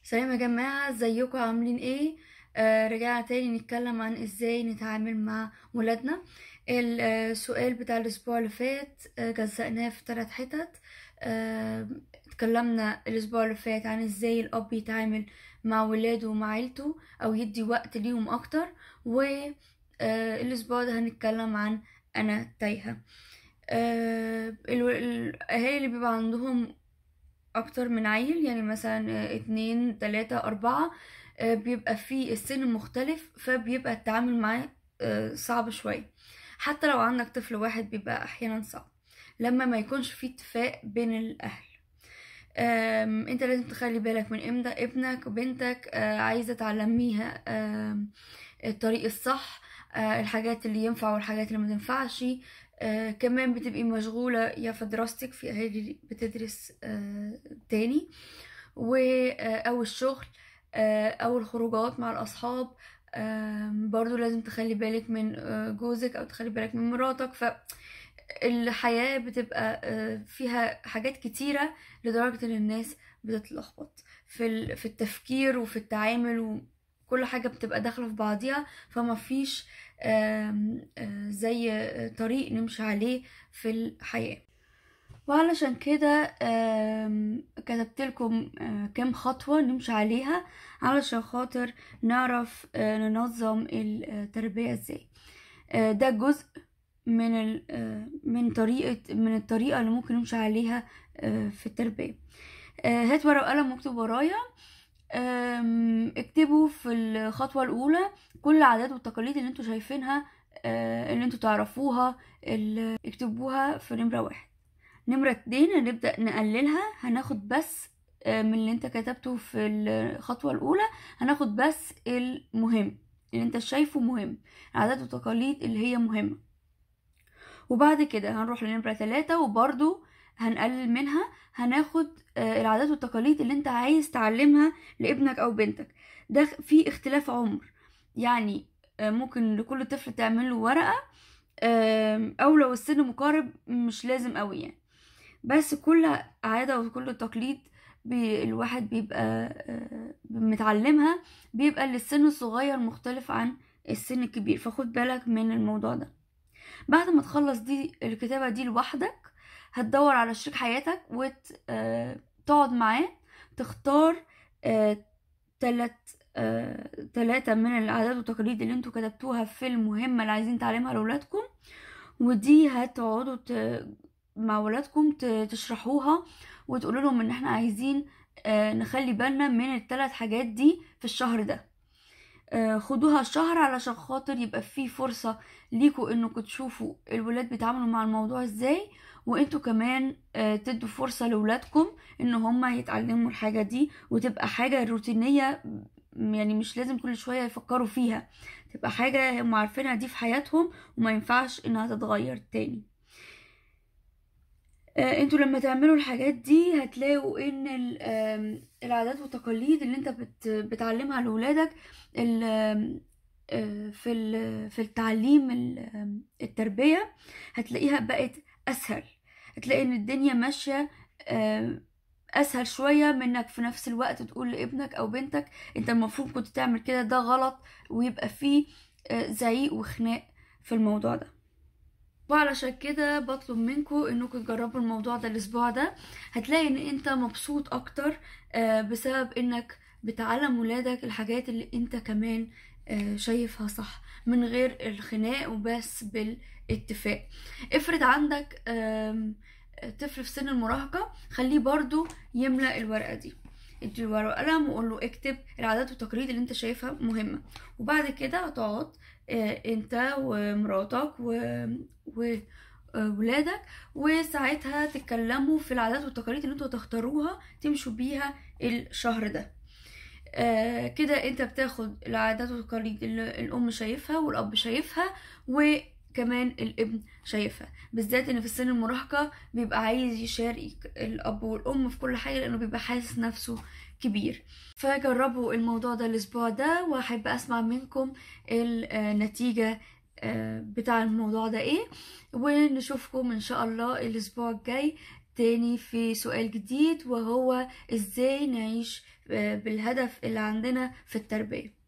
سلام يا جماعة ازيكم عاملين ايه آه رجعنا تاني نتكلم عن ازاي نتعامل مع ولادنا السؤال بتاع الاسبوع اللي فات آه جزأناه في ثلاث حتت آه اتكلمنا الاسبوع اللي فات عن ازاي الاب يتعامل مع ولاده ومع عيلته او يدي وقت ليهم اكتر والاسبوع ده هنتكلم عن انا تايهة آه الو- الاهالي اللي بيبقى عندهم اكتر من عيل يعني مثلا آه، اتنين تلاتة اربعة آه، بيبقى في السن مختلف فبيبقى التعامل معاه آه، صعب شوية حتى لو عندك طفل واحد بيبقى احيانا صعب لما ما يكونش في اتفاق بين الاهل آم، انت لازم تخلي بالك من امتى ابنك وبنتك آه، عايزة تعلميها آم، الطريق الصح آه، الحاجات اللي ينفع والحاجات اللي ما تنفعش آه، كمان بتبقي مشغولة يا في دراستك في أهالي بتدرس آه، تاني و آه، أو الشغل آه، أو الخروجات مع الأصحاب آم، برضو لازم تخلي بالك من آه، جوزك أو تخلي بالك من مراتك فالحياة بتبقى آه، فيها حاجات كتيرة لدرجة إن الناس بتتلخبط في ال- في التفكير وفي التعامل وكل حاجة بتبقى داخلة في بعضيها فما فيش آم، آه، زي آه، طريق نمشي عليه في الحياة وعلشان كده آم، كتبت لكم كام خطوة نمشي عليها علشان خاطر نعرف آه، ننظم التربية ازاي آه، ده جزء من ال- آه، من طريقة من الطريقة اللي ممكن نمشي عليها آه، في التربية آه، هات ورقة وقلم واكتب ورايا آم، اكتبوا في الخطوة الأولى كل العادات والتقاليد اللي انتوا شايفينها آه، اللي انتوا تعرفوها اللي اكتبوها في نمرة واحد نمرة اتنين هنبدأ نقللها هناخد بس آه، من اللي انت كتبته في الخطوة الأولى هناخد بس المهم اللي انت شايفه مهم العادات والتقاليد اللي هي مهمة وبعد كده هنروح لنمرة ثلاثة وبرضو هنقلل منها هناخد آه، العادات والتقاليد اللي انت عايز تعلمها لابنك او بنتك ده في اختلاف عمر يعني آه، ممكن لكل طفل تعمل له ورقة آم، او لو السن مقارب مش لازم قوي يعني بس كل عادة وكل تقليد بي الواحد بيبقى آه، متعلمها بيبقى للسن الصغير مختلف عن السن الكبير فخد بالك من الموضوع ده بعد ما تخلص دي الكتابة دي لوحدك هتدور على شريك حياتك وتقعد معاه تختار آه، تلات آه، تلاتة من العادات والتقاليد اللي انتوا كتبتوها في المهمة اللي عايزين تعلمها لأولادكم ودي هتقعدوا ت... مع ولادكم ت... تشرحوها وتقولوا لهم ان احنا عايزين آه، نخلي بالنا من الثلاث حاجات دي في الشهر ده آه، خدوها الشهر علشان خاطر يبقى في فرصة ليكوا انكم تشوفوا الولاد بيتعاملوا مع الموضوع ازاي وانتوا كمان آه، تدوا فرصة لولادكم ان هما يتعلموا الحاجة دي وتبقى حاجة روتينية م- يعني مش لازم كل شوية يفكروا فيها تبقى حاجة هم عارفينها دي في حياتهم وما ينفعش انها تتغير تاني آه، انتوا لما تعملوا الحاجات دي هتلاقوا ان ال- آم، العادات والتقاليد اللي انت بت بتعلمها لولادك ال- آم، آه، في ال- في التعليم ال- آم، التربية هتلاقيها بقت اسهل هتلاقي ان الدنيا ماشية آم، اسهل شوية منك في نفس الوقت تقول لابنك او بنتك انت المفروض كنت تعمل كده ده غلط ويبقى فيه آه، زعيق وخناق في الموضوع ده وعلشان كده بطلب منكم انكم تجربوا الموضوع ده الاسبوع ده هتلاقي ان انت مبسوط اكتر آه، بسبب انك بتعلم ولادك الحاجات اللي انت كمان آه، شايفها صح من غير الخناق وبس بالاتفاق افرض عندك آم، طفل في سن المراهقة خليه برضو يملأ الورقة دي ادي ورقة وقلم وقول له اكتب العادات والتقاليد اللي انت شايفها مهمة وبعد كده هتقعد آه، انت ومراتك و... وولادك وساعتها تتكلموا في العادات والتقاليد اللي انتوا تختاروها تمشوا بيها الشهر ده آه كده انت بتاخد العادات والتقاليد اللي الام شايفها والاب شايفها وكمان الابن شايفها بالذات ان في السن المراهقة بيبقى عايز يشارك الاب والام في كل حاجة لانه بيبقى حاسس نفسه كبير فجربوا الموضوع ده الاسبوع ده واحب اسمع منكم النتيجة آه، بتاع الموضوع ده ايه ونشوفكم ان شاء الله الاسبوع الجاي تاني في سؤال جديد وهو ازاي نعيش بالهدف اللي عندنا في التربية